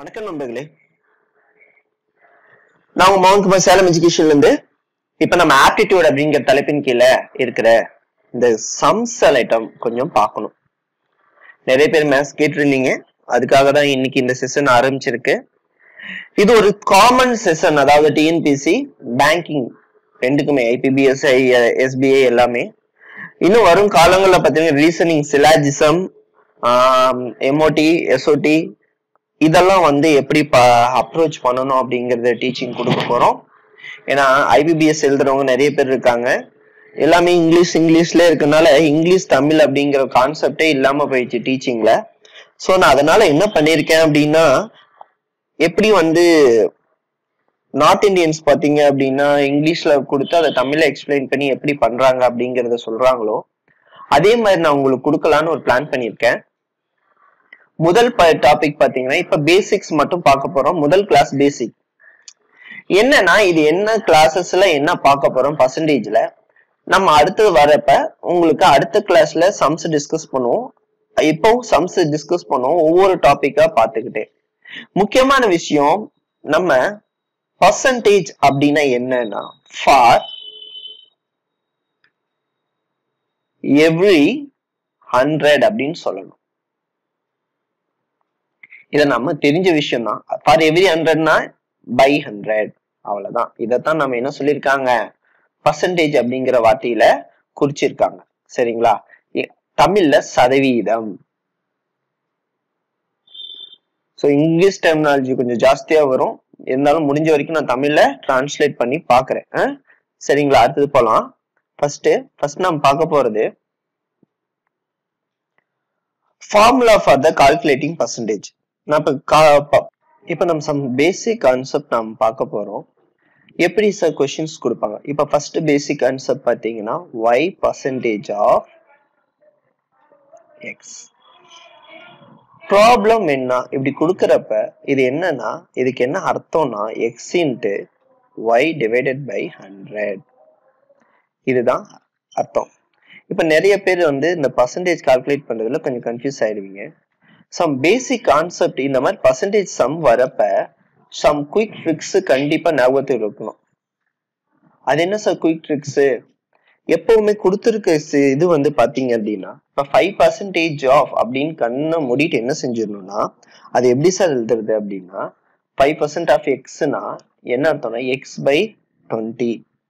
வணக்கம் நண்பர்களே நான் உங்க மவுண்ட் குமார் சேலம் எஜுகேஷன்ல இருந்து இப்ப நம்ம ஆப்டிடியூட் அப்படிங்கிற தலைப்பின் கீழே இருக்கிற இந்த சம்சல் ஐட்டம் கொஞ்சம் பார்க்கணும் நிறைய பேர் மேத்ஸ் கேட்டிருந்தீங்க அதுக்காக தான் இன்னைக்கு இந்த செஷன் ஆரம்பிச்சிருக்கு இது ஒரு காமன் செஷன் அதாவது டிஎன்பிசி பேங்கிங் ரெண்டுக்குமே ஐபிபிஎஸ்ஐ எஸ்பிஐ எல்லாமே இன்னும் வரும் காலங்களில் பார்த்தீங்கன்னா ரீசனிங் சிலாஜிசம் எம்ஓடி எஸ்ஓடி இதெல்லாம் வந்து எப்படி அப்ரோச் பண்ணணும் அப்படிங்கறத டீச்சிங் கொடுக்க போறோம் ஏன்னா ஐபிபிஎஸ் எழுதுறவங்க நிறைய பேர் இருக்காங்க எல்லாமே இங்கிலீஷ் இங்கிலீஷ்ல இருக்கனால இங்கிலீஷ் தமிழ் அப்படிங்கிற கான்செப்டே இல்லாம போயிடுச்சு டீச்சிங்ல ஸோ நான் அதனால என்ன பண்ணியிருக்கேன் அப்படின்னா எப்படி வந்து நார்த் இந்தியன்ஸ் பாத்தீங்க அப்படின்னா இங்கிலீஷ்ல கொடுத்து அதை தமிழ்ல எக்ஸ்பிளைன் பண்ணி எப்படி பண்றாங்க அப்படிங்கறத சொல்றாங்களோ அதே மாதிரி நான் உங்களுக்கு கொடுக்கலான்னு ஒரு பிளான் பண்ணியிருக்கேன் முதல் டாபிக் பாத்தீங்கன்னா இப்ப பேசிக்ஸ் மட்டும் பார்க்க போறோம் முதல் கிளாஸ் பேசிக் என்னன்னா இது என்ன கிளாஸஸ்ல என்ன பார்க்க போறோம் பர்சன்டேஜ்ல நம்ம அடுத்தது வரப்ப உங்களுக்கு அடுத்த கிளாஸ்ல சம்ஸ் டிஸ்கஸ் பண்ணுவோம் இப்போ சம்ஸ் டிஸ்கஸ் பண்ணுவோம் ஒவ்வொரு டாபிக்கா பார்த்துக்கிட்டே முக்கியமான விஷயம் நம்ம பர்சன்டேஜ் அப்படின்னா என்னன்னா ஃபார் எவ்ரி ஹண்ட்ரட் அப்படின்னு சொல்லணும் இதை நம்ம தெரிஞ்ச விஷயம் தான் ஃபார் எவ்ரி ஹண்ட்ரட்னா பை ஹண்ட்ரட் அவ்வளவுதான் இதைத்தான் நம்ம என்ன சொல்லியிருக்காங்க பர்சன்டேஜ் அப்படிங்கிற வார்த்தையில குறிச்சிருக்காங்க சரிங்களா தமிழ்ல சதவீதம் ஸோ இங்கிலீஷ் டெர்மினாலஜி கொஞ்சம் ஜாஸ்தியா வரும் இருந்தாலும் முடிஞ்ச வரைக்கும் நான் தமிழ்ல டிரான்ஸ்லேட் பண்ணி பாக்குறேன் சரிங்களா அடுத்தது போலாம் ஃபர்ஸ்ட் ஃபர்ஸ்ட் நம்ம பார்க்க போறது formula for the calculating percentage நான் இப்போ இப்போ நம்ம சம் பேசிக் கான்செப்ட் நம்ம பார்க்க போறோம் எப்படி சார் கொஷின்ஸ் கொடுப்பாங்க இப்போ ஃபர்ஸ்ட் பேசிக் கான்செப்ட் பார்த்தீங்கன்னா y percentage of x problem என்ன இப்படி கொடுக்கறப்ப இது என்னன்னா இதுக்கு என்ன அர்த்தம்னா x into y divided by hundred இதுதான் அர்த்தம் இப்ப நிறைய பேர் வந்து இந்த பர்சன்டேஜ் கால்குலேட் பண்றதுல கொஞ்சம் கன்ஃபியூஸ் ஆயிடுவீங்க சம் பேசிக் கான்செப்ட் இந்த மாதிரி பர்சன்டேஜ் சம் வரப்ப சம் குயிக் ட்ரிக்ஸ் கண்டிப்பா ஞாபகத்தில் இருக்கணும் அது என்ன சார் குயிக் ட்ரிக்ஸ் எப்பவுமே கொடுத்துருக்க இது வந்து பாத்தீங்க அப்படின்னா இப்ப ஃபைவ் பர்சன்டேஜ் ஆஃப் அப்படின்னு கண்ணை மூடிட்டு என்ன செஞ்சிடணும்னா அது எப்படி சார் எழுதுறது அப்படின்னா ஃபைவ் பர்சன்ட் ஆஃப் எக்ஸ்னா என்ன அர்த்தம்னா எக்ஸ் பை டுவெண்ட்டி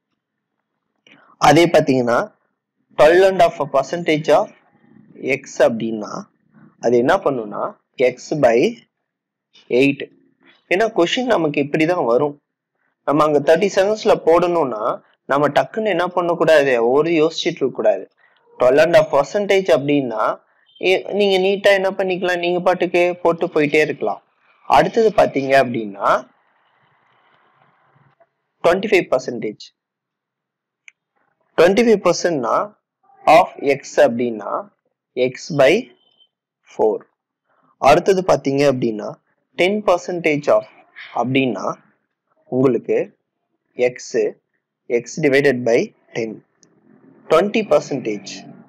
அதே பாத்தீங்கன்னா twelve and half percentage of x அப்படின்னா அது என்ன பண்ணுன்னா எக்ஸ் பை எயிட் ஏன்னா கொஷின் நமக்கு இப்படிதான் வரும் நம்ம அங்க தேர்ட்டி செகண்ட்ஸ்ல போடணும்னா நம்ம டக்குன்னு என்ன பண்ணக்கூடாது ஒரு யோசிச்சுட்டு இருக்க கூடாது டுவெல் அண்ட் ஆஃப் பர்சன்டேஜ் அப்படின்னா நீங்க நீட்டா என்ன பண்ணிக்கலாம் நீங்க பாட்டுக்கு போட்டு போயிட்டே இருக்கலாம் அடுத்தது பாத்தீங்க அப்படின்னா twenty five percentage twenty five பர்சன்ட்னா ஆஃப் எக்ஸ் அப்படின்னா எக்ஸ் பை ஃபோர் அடுத்தது பார்த்தீங்க அப்படின்னா டென் பர்சன்டேஜ் ஆஃப் அப்படின்னா உங்களுக்கு x x divided by ten twenty percentage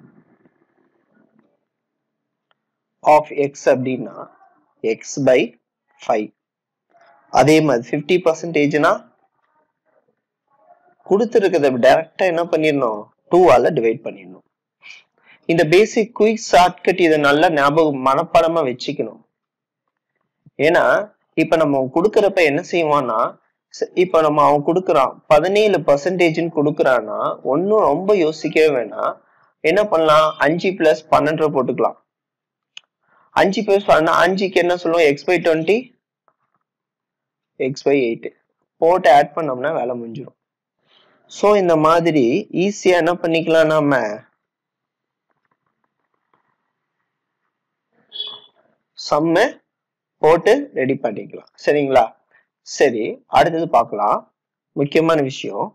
of x அப்படின்னா எக்ஸ் பை ஃபைவ் அதே மாதிரி ஃபிஃப்டி பர்சன்டேஜ்னா கொடுத்துருக்கிறத டைரக்டா என்ன பண்ணிடணும் டூவால டிவைட் பண்ணிடணும் இந்த பேசிக் குயிக் ஷார்ட்கட் இதை நல்லா ஞாபகம் மனப்பாடமா வச்சுக்கணும் ஏன்னா இப்ப நம்ம கொடுக்கறப்ப என்ன செய்வான்னா இப்ப நம்ம அவன் கொடுக்குறான் பதினேழு பர்சன்டேஜ்னு கொடுக்குறான்னா ஒன்னும் ரொம்ப யோசிக்கவே வேணாம் என்ன பண்ணலாம் அஞ்சு பிளஸ் பன்னெண்டு போட்டுக்கலாம் அஞ்சு பிளஸ் பண்ணா அஞ்சுக்கு என்ன சொல்லுவோம் x by twenty x by eight போட்டு ஆட் பண்ணோம்னா வேலை முடிஞ்சிடும் ஸோ இந்த மாதிரி ஈஸியா என்ன பண்ணிக்கலாம் நாம சம்ம போட்டு ரெடி பண்ணிக்கலாம் சரிங்களா சரி அடுத்தது பார்க்கலாம் முக்கியமான விஷயம்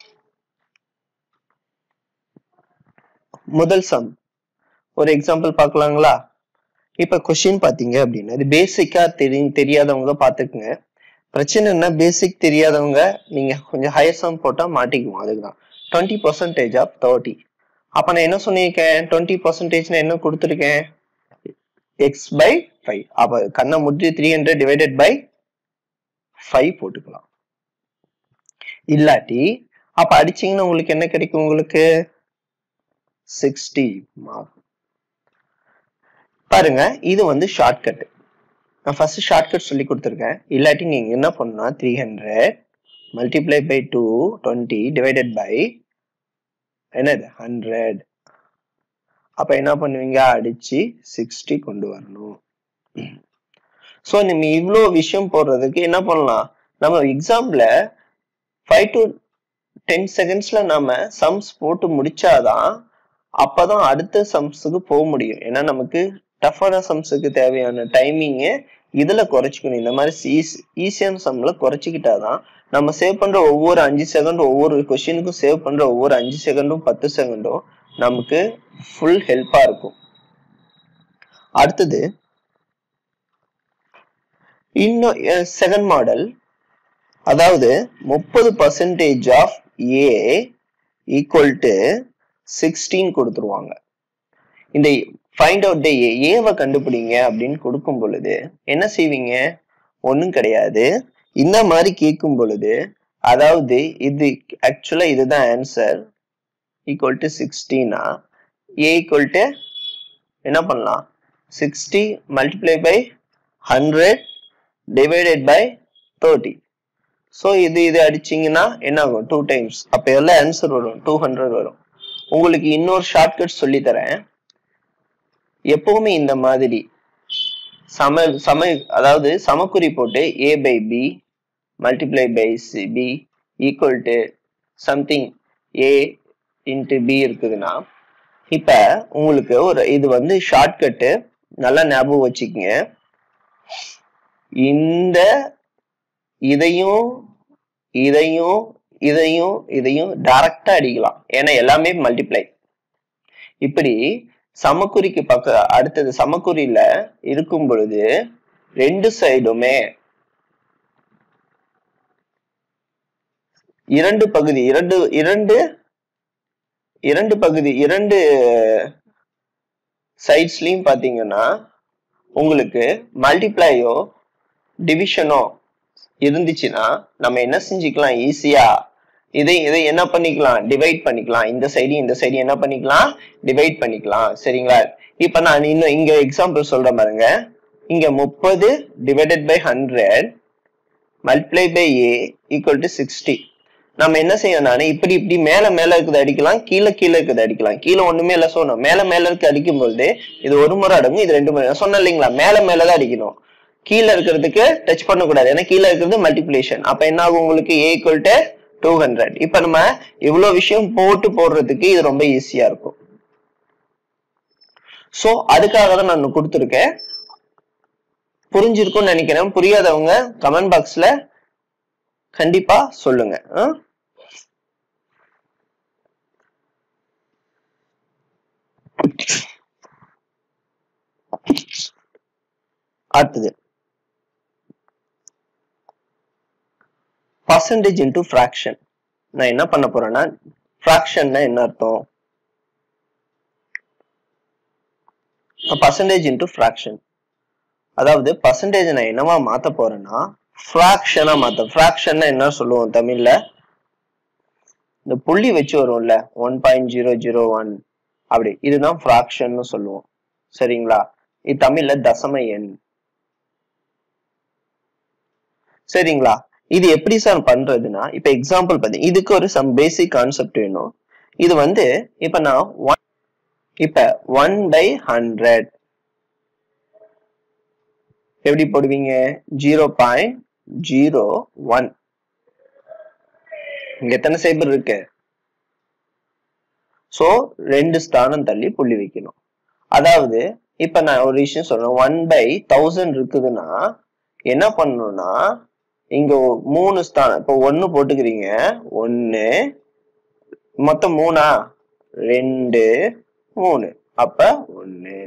முதல் சம் ஒரு எக்ஸாம்பிள் பார்க்கலாங்களா இப்ப கொஸ்டின் பாத்தீங்க அப்படின்னா இது பேசிக்கா தெரி தெரியாதவங்க பாத்துக்குங்க பிரச்சனை என்ன பேசிக் தெரியாதவங்க நீங்க கொஞ்சம் ஹையர் சம் போட்டா மாட்டிக்குவோம் அதுக்குதான் டுவெண்ட்டி பர்சன்டேஜ் ஆஃப் தேர்ட்டி அப்ப நான் என்ன சொல்லியிருக்கேன் டுவெண்ட்டி பர்சன்டேஜ் என்ன கொடுத்துருக்கேன் எக்ஸ் பை ஃபைவ் அப்ப கண்ணை முற்றி three hundred divided by five போட்டுக்கலாம் இல்லாட்டி அப்ப அடிச்சீங்கன்னா உங்களுக்கு என்ன கிடைக்கும் உங்களுக்கு சிக்ஸ்டி மார்க் பாருங்க இது வந்து ஷார்ட்கட் நான் ஃபர்ஸ்ட் ஷார்ட்கட் சொல்லி கொடுத்துருக்கேன் இல்லாட்டி நீங்க என்ன பண்ணா three hundred multiply by two twenty divided by என்னது ஹண்ட்ரட் அப்ப என்ன பண்ணுவீங்க அடிச்சு சிக்ஸ்டி கொண்டு வரணும் ஸோ நம்ம இவ்வளோ விஷயம் போடுறதுக்கு என்ன பண்ணலாம் நம்ம எக்ஸாம்ல ஃபைவ் டு டென் செகண்ட்ஸ்ல நாம சம்ஸ் போட்டு முடிச்சாதான் அப்பதான் அடுத்த சம்ஸுக்கு போக முடியும் ஏன்னா நமக்கு டஃப்பான சம்ஸுக்கு தேவையான டைமிங்கு இதுல குறைச்சிக்கணும் இந்த மாதிரி ஈஸியான சம்ல குறைச்சிக்கிட்டாதான் நம்ம சேவ் பண்ற ஒவ்வொரு அஞ்சு செகண்டும் ஒவ்வொரு கொஸ்டினுக்கும் சேவ் பண்ற ஒவ்வொரு அஞ்சு செகண்டும் பத்து செகண்டும் நமக்கு ஃபுல் ஹெல்ப்பா இருக்கும் அடுத்தது இன்னும் செகண்ட் மாடல் அதாவது முப்பது percentage of a equal to sixteen கொடுத்துருவாங்க இந்த ஃபைண்ட் அவுட் டே ஏ ஏவை கண்டுபிடிங்க அப்படின்னு கொடுக்கும் பொழுது என்ன செய்வீங்க ஒன்றும் கிடையாது இந்த மாதிரி கேட்கும் பொழுது அதாவது இது ஆக்சுவலா இதுதான் ஆன்சர் ஈக்குவல் டு சிக்ஸ்டீனா ஏ ஈக்குவல் டு என்ன பண்ணலாம் sixty multiply by hundred divided by thirty so இது இது அடிச்சீங்கன்னா என்ன ஆகும் டூ டைம்ஸ் அப்போ எல்லாம் ஆன்சர் வரும் டூ ஹண்ட்ரட் வரும் உங்களுக்கு இன்னொரு ஷார்ட்கட் சொல்லி தரேன் எப்பவுமே இந்த மாதிரி சம சம அதாவது சமக்குறி போட்டு a by b multiply by c b equal to something a into b இருக்குதுன்னா இப்ப உங்களுக்கு ஒரு இது வந்து ஷார்ட்கட்டு நல்லா ஞாபகம் வச்சுக்கோங்க இந்த இதையும் இதையும் இதையும் இதையும் டைரக்டா அடிக்கலாம் ஏன்னா எல்லாமே மல்டிப்ளை இப்படி சமக்குறிக்கு பக்க அடுத்தது சமக்குறியில இருக்கும் பொழுது ரெண்டு சைடுமே இரண்டு பகுதி இரண்டு இரண்டு இரண்டு பகுதி இரண்டு சைட்ஸ்லயும் பாத்தீங்கன்னா உங்களுக்கு மல்டிப்ளையோ டிவிஷனோ இருந்துச்சுன்னா நம்ம என்ன செஞ்சுக்கலாம் ஈஸியா இதை இதை என்ன பண்ணிக்கலாம் டிவைட் பண்ணிக்கலாம் இந்த சைடு இந்த சைடு என்ன பண்ணிக்கலாம் டிவைட் பண்ணிக்கலாம் சரிங்களா இப்ப நான் இன்னும் இங்க எக்ஸாம்பிள் சொல்றேன் பாருங்க இங்க முப்பது divided by hundred multiply by a equal to sixty நம்ம என்ன செய்யணும் நானு இப்படி இப்படி மேல மேல இருக்குது அடிக்கலாம் கீழே கீழே இருக்குது அடிக்கலாம் கீழே ஒண்ணுமே இல்ல சொன்னோம் மேல மேல இருக்கு அடிக்கும் பொழுது இது ஒரு முறை அடங்கும் இது ரெண்டு முறை சொன்னேன் இல்லைங்களா மேல மேலதான் அடிக்கணும் கீழே இருக்கிறதுக்கு டச் பண்ணக்கூடாது ஏன்னா கீழே இருக்கிறது மல்டிபிளேஷன் அப்ப என்ன ஆகும் உங்களுக்கு a equal to two hundred இப்ப நம்ம இவ்வளவு விஷயம் போட்டு போடுறதுக்கு இது ரொம்ப ஈஸியா இருக்கும் சோ அதுக்காக தான் நான் கொடுத்துருக்கேன் புரிஞ்சிருக்கும்னு நினைக்கிறேன் புரியாதவங்க கமெண்ட் பாக்ஸ்ல கண்டிப்பா சொல்லுங்க ஆ? அடுத்தது பர்சன்டேஜ் இன்டு ஃப்ராக்ஷன் நான் என்ன பண்ண போறேன்னா ஃப்ராக்ஷன்னா என்ன அர்த்தம் பர்சன்டேஜ் இன்டு ஃப்ராக்ஷன் அதாவது பர்சன்டேஜ் நான் என்னவா மாத்த போறேன்னா ஃப்ராக்ஷனா மாத்த ஃப்ராக்ஷன்னா என்ன சொல்லுவோம் தமிழ்ல இந்த புள்ளி வச்சு வரும்ல one point zero zero one அப்படி இதுதான் ஃப்ராக்ஷன் சொல்லுவோம் சரிங்களா இது தமிழ்ல தசம எண் சரிங்களா இது எப்படி சார் பண்றதுன்னா இப்ப எக்ஸாம்பிள் பாத்தீங்க இதுக்கு ஒரு சம் பேசிக் கான்செப்ட் வேணும் இது வந்து இப்ப நான் ஒன் இப்ப ஒன் பை ஹண்ட்ரட் எப்படி போடுவீங்க ஜீரோ பாயிண்ட் ஜீரோ ஒன் இங்க எத்தனை சைபர் இருக்கு சோ ரெண்டு ஸ்தானம் தள்ளி புள்ளி வைக்கணும் அதாவது இப்ப நான் ஒரு விஷயம் சொல்றேன் ஒன் பை தௌசண்ட் இருக்குதுன்னா என்ன பண்ணணும்னா இங்க ஒ- மூணு ஸ்தானம் இப்போ ஒன்னு போட்டுக்கிறீங்க ஒன்னு மொத்தம் மூணா ரெண்டு மூணு அப்ப ஒன்னு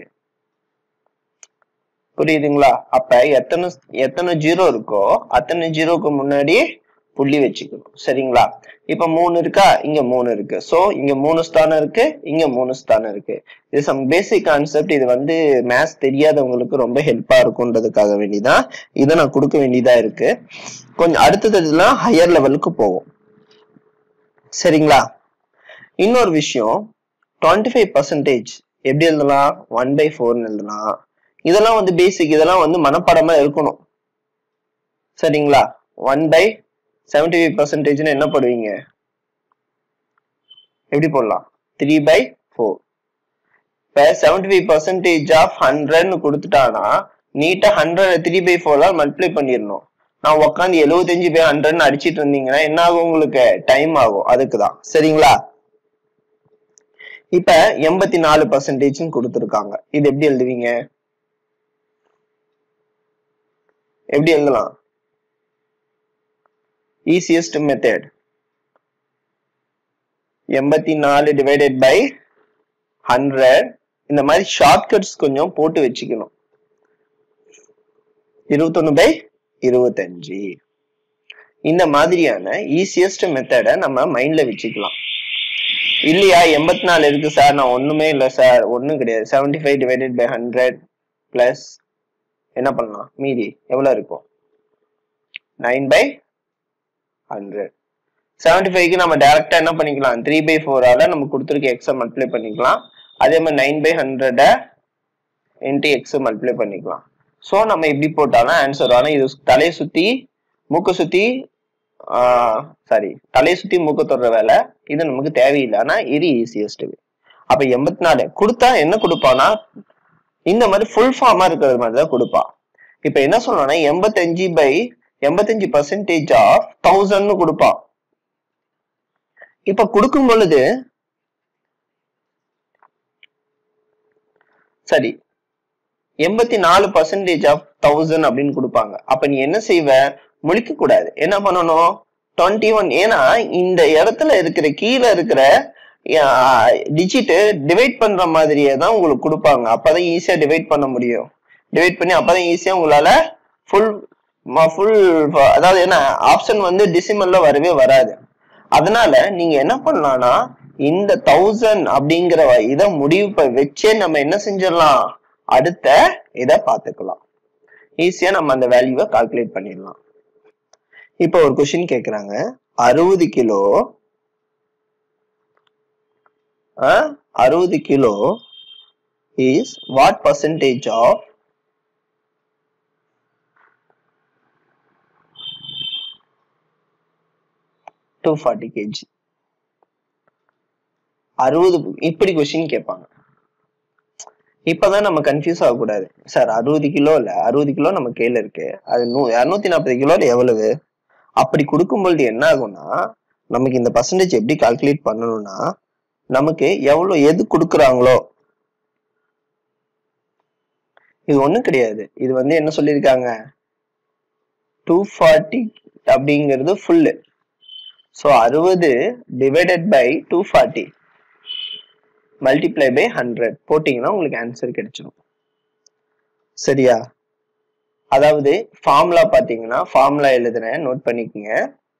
புரியுதுங்களா அப்ப எத்தனை எத்தனை ஜீரோ இருக்கோ அத்தனை ஜீரோக்கு முன்னாடி புள்ளி வச்சுக்கணும் சரிங்களா இப்ப மூணு இருக்கா இங்க மூணு இருக்கு சோ இங்க மூணு ஸ்தானம் இருக்கு இங்க மூணு ஸ்தானம் இருக்கு இது சம் பேசிக் கான்செப்ட் இது வந்து மேத்ஸ் தெரியாதவங்களுக்கு ரொம்ப ஹெல்ப்பா இருக்கும்ன்றதுக்காக வேண்டிதான் இதை நான் கொடுக்க வேண்டியதா இருக்கு கொஞ்சம் அடுத்ததுலாம் ஹையர் லெவலுக்கு போகும் சரிங்களா இன்னொரு விஷயம் டுவெண்ட்டி ஃபைவ் பர்சன்டேஜ் எப்படி எழுதலாம் ஒன் பை ஃபோர்னு எழுதலாம் இதெல்லாம் வந்து பேசிக் இதெல்லாம் வந்து மனப்பாடமா இருக்கணும் சரிங்களா ஒன் பை செவன்டி ஃபைவ் பர்சன்டேஜ்னு என்ன போடுவீங்க எப்படி போடலாம் த்ரீ பை ஃபோர் இப்போ செவன்டி ஃபைவ் பர்சன்டேஜ் ஆஃப் ஹண்ட்ரட்னு கொடுத்துட்டானா நீட்டா ஹண்ட்ரட் த்ரீ பை ஃபோர்லாம் மல்டிப்ளை பண்ணிடணும் நான் உட்காந்து எழுபத்தஞ்சு பை ஹண்ட்ரட்னு அடிச்சிட்டு இருந்தீங்கன்னா என்ன ஆகும் உங்களுக்கு டைம் ஆகும் அதுக்கு தான் சரிங்களா இப்ப எண்பத்தி நாலு பர்சன்டேஜ் கொடுத்துருக்காங்க இது எப்படி எழுதுவீங்க எப்படி எழுதலாம் ஈஸியஸ்ட் மெத்தட் எண்பத்தி நாலு டிவைடட் பை ஹண்ட்ரட் இந்த மாதிரி ஷார்ட்கட்ஸ் கொஞ்சம் போட்டு வச்சுக்கணும் இருபத்தொன்னு பை இருபத்தஞ்சு இந்த மாதிரியான ஈஸியஸ்ட் மெத்தடை நம்ம மைண்ட்ல வச்சுக்கலாம் இல்லையா எண்பத்தி நாலு இருக்கு சார் நான் ஒண்ணுமே இல்லை சார் ஒன்றும் கிடையாது seventy five divided by hundred plus என்ன பண்ணலாம் மீதி எவ்வளோ இருக்கும் நைன் பை ஹண்ட்ரட் செவன்டி ஃபைவ்க்கு நம்ம டேரக்டா என்ன பண்ணிக்கலாம் த்ரீ பை ஃபோரால நம்ம கொடுத்துருக்க எக்ஸை மல்டிப்ளை பண்ணிக்கலாம் அதே மாதிரி நைன் பை ஹண்ட்ரடை இன்ட்டு எக்ஸ் மல்டிப்ளை பண்ணிக்கலாம் ஸோ நம்ம இப்படி போட்டாலும் ஆன்சர் ஆனால் இது தலையை சுற்றி மூக்கை சுற்றி சாரி தலையை சுற்றி மூக்க தொடுற வேலை இது நமக்கு தேவையில்லை ஆனால் இது ஈஸியஸ்ட் அப்போ எண்பத்தி நாலு கொடுத்தா என்ன கொடுப்பானா இந்த மாதிரி ஃபுல் ஃபார்மா இருக்கிறது மாதிரி தான் கொடுப்பான் இப்போ என்ன சொல்லணும்னா எண்பத்தஞ்சு பை எண்பத்தஞ்சு பர்சன்டேஜ் ஆஃப் தௌசண்ட்னு கொடுப்பான் இப்ப கொடுக்கும் பொழுது சரி எண்பத்தி நாலு பர்சன்டேஜ் ஆஃப் தௌசண்ட் அப்படின்னு கொடுப்பாங்க அப்ப நீ என்ன செய்வ முழிக்க கூடாது என்ன பண்ணணும் டுவெண்ட்டி ஒன் ஏன்னா இந்த இடத்துல இருக்கிற கீழே இருக்கிற டிஜிட் டிவைட் பண்ற மாதிரியே தான் உங்களுக்கு கொடுப்பாங்க அப்பதான் ஈஸியா டிவைட் பண்ண முடியும் டிவைட் பண்ணி அப்பதான் ஈஸியா உங்களால ஃபுல் ஃபுல் அதாவது என்ன ஆப்ஷன் வந்து டிசிமல்ல வரவே வராது அதனால நீங்க என்ன பண்ணலாம்னா இந்த தௌசண்ட் அப்படிங்கிற இதை முடிவு வச்சே நம்ம என்ன செஞ்சிடலாம் அடுத்த இதை பார்த்துக்கலாம் ஈஸியா நம்ம அந்த வேல்யூவை கால்குலேட் பண்ணிடலாம் இப்போ ஒரு கொஸ்டின் கேக்குறாங்க அறுபது கிலோ அறுபது kilo is what percentage of two forty KG அறுபது இப்படி கொஸ்டின் கேட்பாங்க இப்பதான் நம்ம கன்ஃபியூஸ் ஆகக்கூடாது சார் அறுபது கிலோ இல்ல அறுபது கிலோ நம்ம கையில இருக்கு அது நூ இரநூத்தி நாற்பது கிலோல எவ்வளவு அப்படி கொடுக்கும்பொழுது என்ன ஆகும்னா நமக்கு இந்த பர்சன்டேஜ் எப்படி கால்குலேட் பண்ணணும்னா நமக்கு எவ்வளவு எது கொடுக்குறாங்களோ இது ஒண்ணும் கிடையாது இது வந்து என்ன சொல்லியிருக்காங்க டூ ஃபார்ட்டி அப்படிங்கிறது ஃபுல்லு ஸோ அறுபது divided by two forty multiply by hundred போட்டிங்கன்னா உங்களுக்கு ஆன்சர் கிடைச்சிடும் சரியா அதாவது ஃபார்முலா பார்த்தீங்கன்னா ஃபார்முலா எழுதுறேன் நோட் பண்ணிக்கோங்க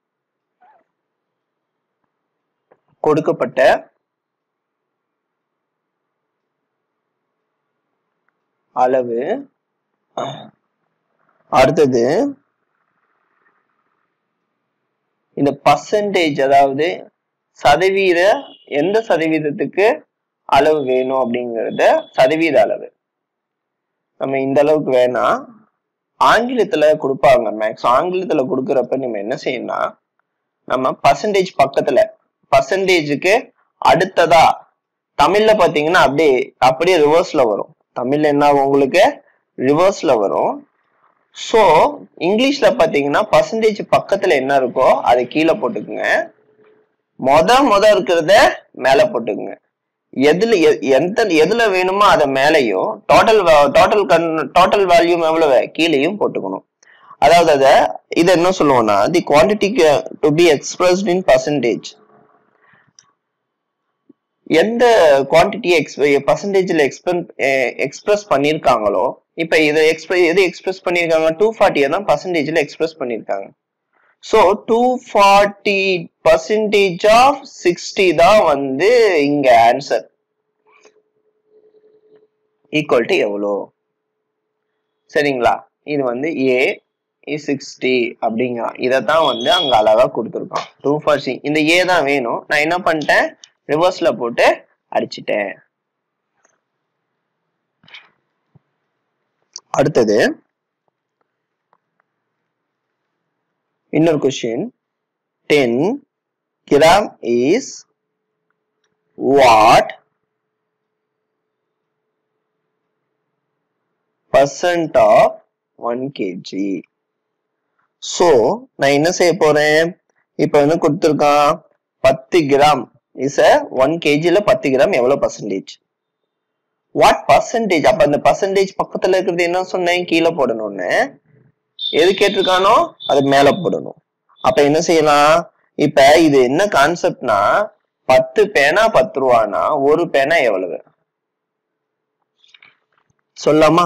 கொடுக்கப்பட்ட அளவு அடுத்தது இந்த பர்சன்டேஜ் அதாவது சதவீத எந்த சதவீதத்துக்கு அளவு வேணும் அப்படிங்கறத சதவீத அளவு நம்ம இந்த அளவுக்கு வேணா ஆங்கிலத்துல கொடுப்பாங்க மேக்ஸ் ஆங்கிலத்துல கொடுக்கறப்ப நம்ம என்ன செய்யணும்னா நம்ம பர்சன்டேஜ் பக்கத்துல பர்சன்டேஜுக்கு அடுத்ததா தமிழ்ல பாத்தீங்கன்னா அப்படியே அப்படியே ரிவர்ஸ்ல வரும் தமிழ்ல என்ன ஆகும் உங்களுக்கு ரிவர்ஸ்ல வரும் ஸோ இங்கிலீஷ்ல பாத்தீங்கன்னா பர்சன்டேஜ் பக்கத்துல என்ன இருக்கோ அதை கீழே போட்டுக்குங்க மொத மொத இருக்கிறத மேல போட்டுக்குங்க எதுல எ- எந்த எதுல வேணுமோ அதை மேலையும் டோட்டல் டோட்டல் கன் டோட்டல் வேல்யூம் எவ்வளவு கீழேயும் போட்டுக்கணும் அதாவது அத இது என்ன சொல்லுவோம்னா the quantity to be expressed in percentage எந்த குவான்டிட்டி எக்ஸ் பர்சன்டேஜ்ல எக்ஸ்பென் எக்ஸ்பிரஸ் பண்ணியிருக்காங்களோ இப்ப இதை எக்ஸ்பிர எது எக்ஸ்பிரஸ் பண்ணியிருக்காங்க டூ ஃபார்ட்டியை தான் பர்சன்டேஜ்ல எக்ஸ்பிரஸ் பண்ணியிருக்காங்க so two forty percentage of sixty தான் வந்து இங்க ஆன்சர் ஈக்குவல் டு எவ்வளோ சரிங்களா இது வந்து ஏ சிக்ஸ்டி அப்படிங்கிறான் இதைத்தான் வந்து அங்க அழகா கொடுத்துருக்கான் டூ ஃபார்ட்டி இந்த ஏ தான் வேணும் நான் என்ன பண்ணிட்டேன் ரிவர்ஸ்ல போட்டு அடிச்சிட்டேன் அடுத்தது இன்னொரு question ten gram is what percent of one KG so நான் என்ன செய்ய போறேன் இப்போ என்ன கொடுத்துருக்கான் பத்து கிராம் இஸ் ஒன் கேஜில பத்து கிராம் எவ்வளவு பர்சன்டேஜ் வாட் பர்சன்டேஜ் அப்ப அந்த பர்சன்டேஜ் பக்கத்துல இருக்கிறது என்ன சொன்னேன் கீழே போடணும்னு எது கேட்டிருக்கானோ அது மேல போடணும் அப்ப என்ன செய்யலாம் இப்ப இது என்ன கான்செப்ட்னா பத்து பேனா பத்து ரூபானா ஒரு பேனா எவ்வளவு சொல்லாமா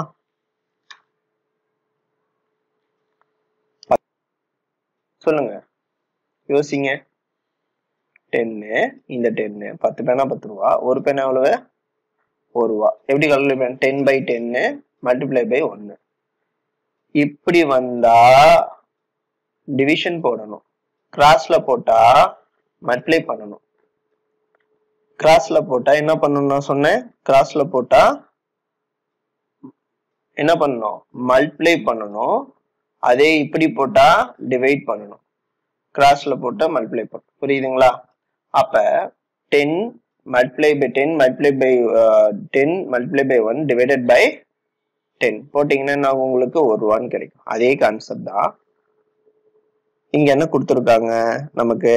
சொல்லுங்க யோசிங்க டென்னு இந்த டென்னு பத்து பேனா பத்து ரூபா ஒரு பேனா எவ்வளவு ஒரு ரூபா எப்படி கல்குலேட் டென் பை டென்னு மல்டிப்ளை பை ஒன்னு இப்படி வந்தா டிவிஷன் போடணும் கிராஸ்ல போட்டா மல்டிப்ளை பண்ணணும் கிராஸ்ல போட்டா என்ன பண்ணணும் நான் சொன்னேன் கிராஸ்ல போட்டா என்ன பண்ணணும் மல்டிப்ளை பண்ணணும் அதே இப்படி போட்டா டிவைட் பண்ணணும் கிராஸ்ல போட்டா மல்டிப்ளை பண்ணணும் புரியுதுங்களா அப்ப ten multiply by ten multiply by ten multiply by one divided by ten போட்டீங்கன்னா என்ன ஆகும் உங்களுக்கு ஒரு ரூபான்னு கிடைக்கும் அதே கான்செப்ட் தான் இங்க என்ன கொடுத்துருக்காங்க நமக்கு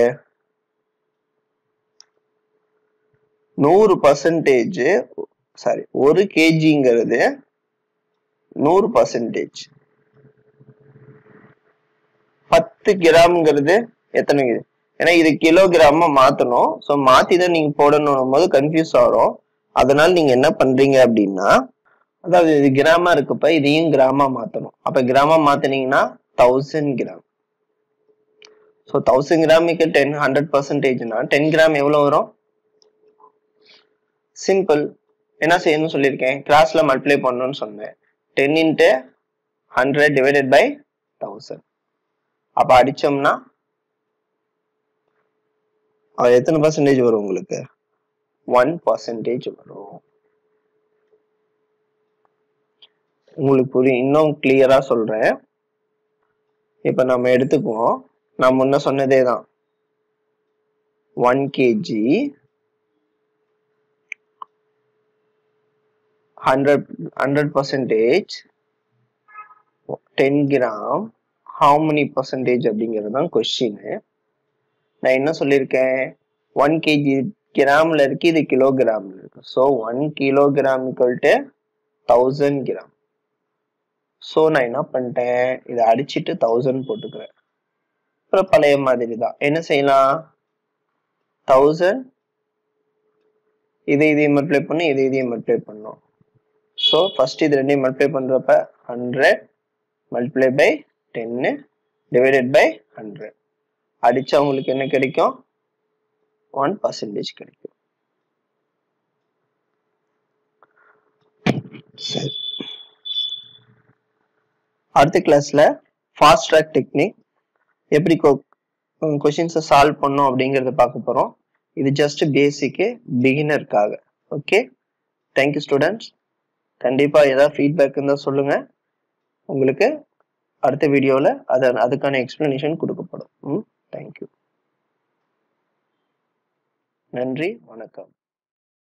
நூறு பர்சன்டேஜ் சாரி ஒரு கேஜிங்கிறது நூறு பர்சன்டேஜ் பத்து கிராம்ங்கிறது எத்தனை இது ஏன்னா இது கிலோகிராம மாத்தணும் ஸோ மாத்தி தான் நீங்க போடணும் போது கன்ஃபியூஸ் ஆகும் அதனால நீங்க என்ன பண்றீங்க அப்படின்னா அதாவது இது கிராமா இருக்குப்ப இதையும் கிராமா மாத்தணும் அப்ப கிராமா மாத்தினீங்கன்னா தௌசண்ட் கிராம் ஸோ தௌசண்ட் கிராமுக்கு டென் ஹண்ட்ரட் பர்சன்டேஜ்னா டென் கிராம் எவ்வளவு வரும் சிம்பிள் என்ன செய்யணும்னு சொல்லியிருக்கேன் கிளாஸ்ல மல்டிப்ளை பண்ணணும்னு சொன்னேன் ten into hundred divided by thousand அப்ப அடிச்சோம்னா அது எத்தனை பர்சன்டேஜ் வரும் உங்களுக்கு ஒன் பர்சன்டேஜ் வரும் உங்களுக்கு புரியும் இன்னும் கிளியரா சொல்றேன் இப்ப நம்ம எடுத்துக்குவோம் நான் முன்ன சொன்னதே தான் one KG hundred hundred percentage ten gram how many percentage அப்படிங்கிறது தான் கொஸ்டின் நான் என்ன சொல்லியிருக்கேன் ஒன் கேஜி கிராம்ல இருக்கு இது கிலோகிராம்ல இருக்கு so one kilogram equal to thousand gram so நான் என்ன பண்ணிட்டேன் இதை அடிச்சிட்டு தௌசண்ட் போட்டுக்கிறேன் அப்புறம் பழைய மாதிரி தான் என்ன செய்யலாம் தௌசண்ட் இதை இதையும் மல்டிப்ளை பண்ணி இதை இதையும் மல்டிப்ளை பண்ணோம் ஸோ ஃபர்ஸ்ட் இது ரெண்டையும் மல்டிப்ளை பண்றப்ப ஹண்ட்ரட் மல்டிப்ளை பை டென்னு டிவைடட் பை ஹண்ட்ரட் அடிச்சா உங்களுக்கு என்ன கிடைக்கும் ஒன் பர்சன்டேஜ் கிடைக்கும் சரி அடுத்த கிளாஸ்ல ஃபாஸ்ட் ட்ராக் டெக்னிக் எப்படி கொஷின்ஸை சால்வ் பண்ணோம் அப்படிங்கறத பார்க்க போறோம் இது ஜஸ்ட் பேசிக்கு பிகினருக்காக ஓகே தேங்க்யூ ஸ்டூடெண்ட்ஸ் கண்டிப்பா ஏதாவது ஃபீட்பேக் இருந்தால் சொல்லுங்க உங்களுக்கு அடுத்த வீடியோவில் அதை அதுக்கான எக்ஸ்பிளனேஷன் கொடுக்கப்படும் ம் தேங்க்யூ நன்றி வணக்கம்